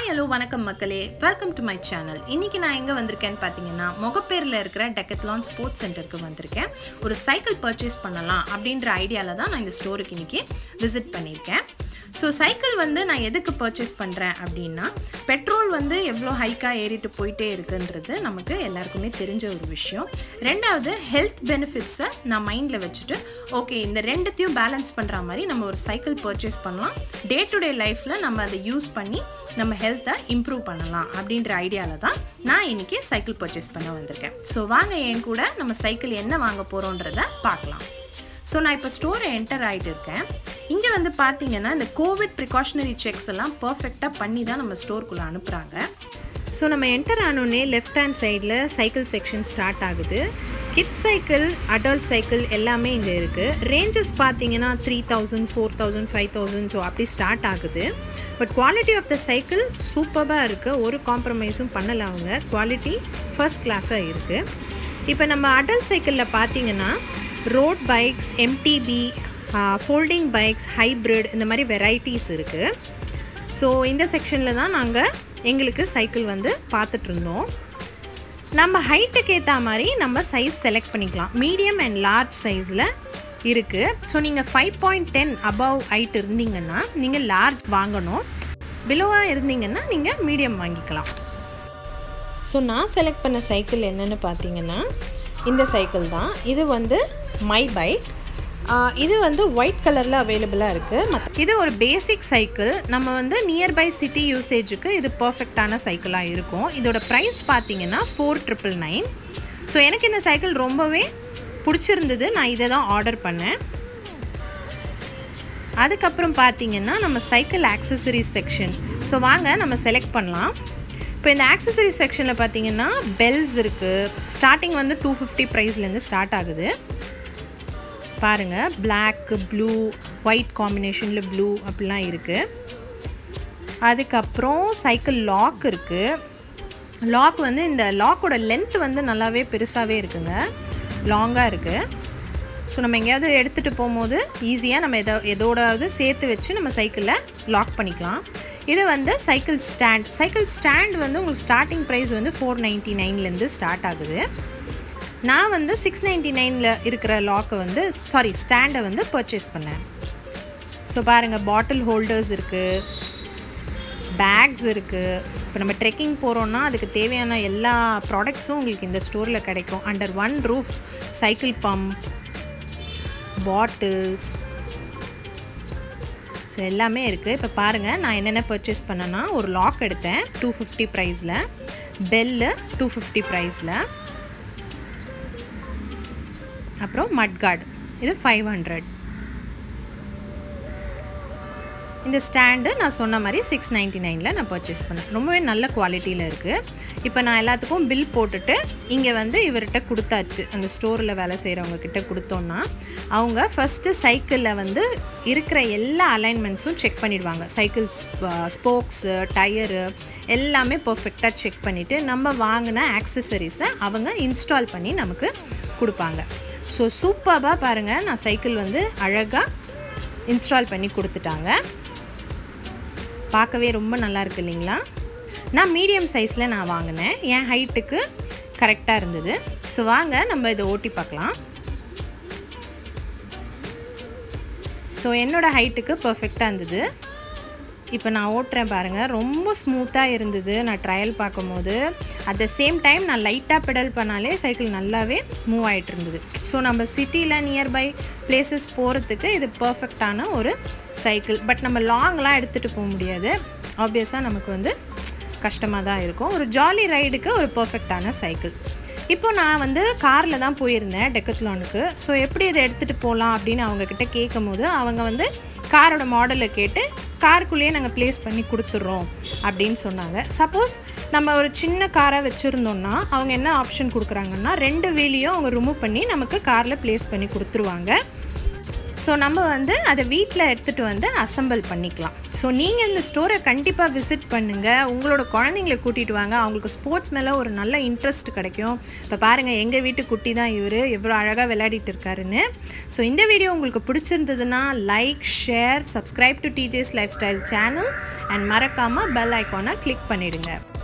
hi hello வணக்கம் மக்களே welcome to my channel இன்னைக்கு நான் எங்கே வந்திருக்கேன்னு பார்த்தீங்கன்னா முகப்பேரில் இருக்கிற டெக்கத்லான் ஸ்போர்ட்ஸ் சென்டருக்கு வந்திருக்கேன் ஒரு சைக்கிள் பர்ச்சேஸ் பண்ணலாம் அப்படின்ற ஐடியாவில் தான் நான் இந்த ஸ்டோருக்கு இன்னைக்கு விசிட் பண்ணியிருக்கேன் ஸோ சைக்கிள் வந்து நான் எதுக்கு பர்ச்சேஸ் பண்ணுறேன் அப்படின்னா பெட்ரோல் வந்து எவ்வளோ ஹைக்காக ஏறிட்டு போயிட்டே இருக்குன்றது நமக்கு எல்லாருக்குமே தெரிஞ்ச ஒரு விஷயம் ரெண்டாவது ஹெல்த் பெனிஃபிட்ஸை நான் மைண்டில் வச்சுட்டு ஓகே இந்த ரெண்டுத்தையும் பேலன்ஸ் பண்ணுற மாதிரி நம்ம ஒரு சைக்கிள் பர்ச்சேஸ் பண்ணலாம் டே டு டே லைஃப்பில் நம்ம அதை யூஸ் பண்ணி நம்ம ஹெல்த்தை இம்ப்ரூவ் பண்ணலாம் அப்படின்ற ஐடியாவில் தான் நான் இன்னைக்கு சைக்கிள் பர்ச்சேஸ் பண்ண வந்திருக்கேன் ஸோ வாங்க என் கூட நம்ம சைக்கிள் என்ன வாங்க போகிறோன்றத பார்க்கலாம் ஸோ நான் இப்போ ஸ்டோரை என்டர் ஆகிட்டு இருக்கேன் இங்கே வந்து பார்த்தீங்கன்னா இந்த கோவிட் ப்ரிகாஷனரி செக்ஸ் எல்லாம் பர்ஃபெக்டாக பண்ணி தான் நம்ம ஸ்டோருக்குள்ளே அனுப்புகிறாங்க ஸோ நம்ம என்டர் ஆனோடனே லெஃப்ட் ஹேண்ட் சைடில் சைக்கிள் செக்ஷன் ஸ்டார்ட் ஆகுது கிட்ஸ் சைக்கிள் அடல்ட் சைக்கிள் எல்லாமே இங்கே இருக்குது ரேஞ்சஸ் பார்த்தீங்கன்னா three thousand four thousand five thousand so அப்படி ஸ்டார்ட் ஆகுது but quality of the cycle சூப்பராக இருக்குது ஒரு காம்ப்ரமைஸும் பண்ணலை அவங்க குவாலிட்டி ஃபர்ஸ்ட் கிளாஸாக இருக்குது இப்போ நம்ம அடல்ட் சைக்கிளில் பார்த்தீங்கன்னா road bikes MTB folding bikes hybrid இந்த மாதிரி வெரைட்டிஸ் இருக்குது ஸோ இந்த செக்ஷனில் தான் நாங்கள் எங்களுக்கு சைக்கிள் வந்து பார்த்துட்டு இருந்தோம் நம்ம ஹைட்டுக்கு ஏற்ற மாதிரி நம்ம சைஸ் செலக்ட் பண்ணிக்கலாம் மீடியம் அண்ட் லார்ஜ் சைஸில் இருக்குது ஸோ நீங்கள் five point ten above height இருந்தீங்கன்னா நீங்கள் லார்ஜ் வாங்கணும் பிலோவாக இருந்தீங்கன்னா நீங்கள் மீடியம் வாங்கிக்கலாம் ஸோ நான் செலக்ட் பண்ண சைக்கிள் என்னென்னு பார்த்தீங்கன்னா இந்த சைக்கிள் தான் இது வந்து மை பைக் இது வந்து ஒயிட் கலரில் அவைலபிளாக இருக்குது மற்ற இது ஒரு பேசிக் சைக்கிள் நம்ம வந்து நியர்பை சிட்டி யூசேஜுக்கு இது பர்ஃபெக்டான சைக்கிளாக இருக்கும் இதோட ப்ரைஸ் பார்த்தீங்கன்னா ஃபோர் ட்ரிபிள் நைன் ஸோ எனக்கு இந்த சைக்கிள் ரொம்பவே பிடிச்சிருந்தது நான் இதை தான் ஆர்டர் பண்ணேன் அதுக்கப்புறம் பார்த்தீங்கன்னா நம்ம சைக்கிள் ஆக்சசரிஸ் செக்ஷன் ஸோ வாங்க நம்ம செலக்ட் பண்ணலாம் இப்போ இந்த ஆக்சசரிஸ் செக்ஷனில் பார்த்தீங்கன்னா பெல்ஸ் இருக்குது ஸ்டார்டிங் வந்து டூ ஃபிஃப்டி ப்ரைஸ்லேருந்து ஸ்டார்ட் ஆகுது பாருங்கள் பிளாக் ப்ளூ ஒயிட் காம்பினேஷனில் ப்ளூ அப்படிலாம் இருக்குது அதுக்கப்புறம் சைக்கிள் லாக் இருக்குது லாக் வந்து இந்த லாக்கோட லென்த் வந்து நல்லாவே பெருசாகவே இருக்குங்க லாங்காக இருக்குது ஸோ நம்ம எங்கேயாவது எடுத்துகிட்டு போகும்போது ஈஸியாக நம்ம எதோ எதோடாவது சேர்த்து வச்சு நம்ம சைக்கிளில் லாக் பண்ணிக்கலாம் இது வந்து சைக்கிள் ஸ்டாண்ட் சைக்கிள் ஸ்டாண்ட் வந்து உங்களுக்கு ஸ்டார்டிங் ப்ரைஸ் வந்து ஃபோர் நைன்ட்டி நைன்லேருந்து ஸ்டார்ட் ஆகுது நான் வந்து சிக்ஸ் நைன்ட்டி நைனில் இருக்கிற லாக்கை வந்து சாரி ஸ்டாண்டை வந்து பர்ச்சேஸ் பண்ணேன் ஸோ பாருங்கள் பாட்டில் ஹோல்டர்ஸ் இருக்குது பேக்ஸ் இருக்குது இப்போ நம்ம ட்ரெக்கிங் போகிறோன்னா அதுக்கு தேவையான எல்லா ப்ராடக்ட்ஸும் உங்களுக்கு இந்த ஸ்டோரில் கிடைக்கும் under one roof cycle pump bottles so எல்லாமே இருக்குது இப்போ பாருங்கள் நான் என்னென்ன பர்ச்சேஸ் பண்ணேன்னா ஒரு லாக் எடுத்தேன் டூ ஃபிஃப்டி ப்ரைஸில் பெல்லு டூ ஃபிஃப்டி ப்ரைஸில் அப்புறம் மட்கார்டு இது ஃபைவ் ஹண்ட்ரட் இந்த ஸ்டாண்டு நான் சொன்ன மாதிரி சிக்ஸ் நைன்ட்டி நைனில் நான் பர்ச்சேஸ் பண்ணேன் ரொம்பவே நல்ல குவாலிட்டியில் இருக்குது இப்போ நான் எல்லாத்துக்கும் பில் போட்டுட்டு இங்கே வந்து இவர்கிட்ட கொடுத்தாச்சு அந்த ஸ்டோரில் வேலை செய்கிறவங்க கிட்ட கொடுத்தோன்னா அவங்க ஃபஸ்ட்டு சைக்கிளில் வந்து இருக்கிற எல்லா அலைன்மெண்ட்ஸும் செக் பண்ணிடுவாங்க சைக்கிள்ஸ் ஸ்போக்ஸு டயரு எல்லாமே பர்ஃபெக்டாக செக் பண்ணிவிட்டு நம்ம வாங்கின ஆக்சசரிஸை அவங்க இன்ஸ்டால் பண்ணி நமக்கு கொடுப்பாங்க ஸோ சூப்பராக பாருங்கள் நான் சைக்கிள் வந்து அழகாக இன்ஸ்டால் பண்ணி கொடுத்துட்டாங்க பார்க்கவே ரொம்ப நல்லா இருக்கு இல்லைங்களா நான் மீடியம் சைஸில் நான் வாங்கினேன் என் ஹைட்டுக்கு கரெக்டாக இருந்தது ஸோ வாங்க நம்ம இதை ஓட்டி பார்க்கலாம் ஸோ என்னோடய ஹைட்டுக்கு பர்ஃபெக்டாக இருந்தது இப்போ நான் ஓட்டுறேன் பாருங்கள் ரொம்ப ஸ்மூத்தாக இருந்தது நான் ட்ரையல் பார்க்கும்போது அட் த சேம் டைம் நான் லைட்டாக பெடல் பண்ணாலே சைக்கிள் நல்லாவே மூவ் ஆகிட்டு இருந்தது ஸோ நம்ம சிட்டியில் நியர்பை பிளேசஸ் போகிறதுக்கு இது பர்ஃபெக்டான ஒரு சைக்கிள் பட் நம்ம லாங்லாம் எடுத்துகிட்டு போக முடியாது ஆப்வியஸாக நமக்கு வந்து கஷ்டமாக தான் இருக்கும் ஒரு ஜாலி ரைடுக்கு ஒரு பர்ஃபெக்டான சைக்கிள் இப்போ நான் வந்து காரில் தான் போயிருந்தேன் டெக்கத்லானுக்கு ஸோ எப்படி இதை எடுத்துகிட்டு போகலாம் அப்படின்னு அவங்கக்கிட்ட கேட்கும் போது அவங்க வந்து காரோட மாடலை கேட்டு காருக்குள்ளேயே நாங்கள் ப்ளேஸ் பண்ணி கொடுத்துட்றோம் அப்படின்னு சொன்னாங்க சப்போஸ் நம்ம ஒரு சின்ன காரை வச்சுருந்தோம்னா அவங்க என்ன ஆப்ஷன் கொடுக்குறாங்கன்னா ரெண்டு வீலையும் அவங்க ரிமூவ் பண்ணி நமக்கு காரில் ப்ளேஸ் பண்ணி கொடுத்துருவாங்க ஸோ நம்ம வந்து அதை வீட்டில் எடுத்துகிட்டு வந்து அசம்பிள் பண்ணிக்கலாம் ஸோ நீங்கள் இந்த ஸ்டோரை கண்டிப்பாக விசிட் பண்ணுங்கள் உங்களோட குழந்தைங்களை கூட்டிகிட்டு வாங்க அவங்களுக்கு ஸ்போர்ட்ஸ் மேலே ஒரு நல்ல இன்ட்ரெஸ்ட் கிடைக்கும் இப்போ பாருங்கள் எங்கள் வீட்டு குட்டி தான் இவர் எவ்வளோ அழகாக விளையாடிட்டு இருக்காருன்னு ஸோ இந்த வீடியோ உங்களுக்கு பிடிச்சிருந்ததுன்னா like share subscribe to DJ's life style channel and மறக்காமல் பெல் ஐக்கானை கிளிக் பண்ணிவிடுங்க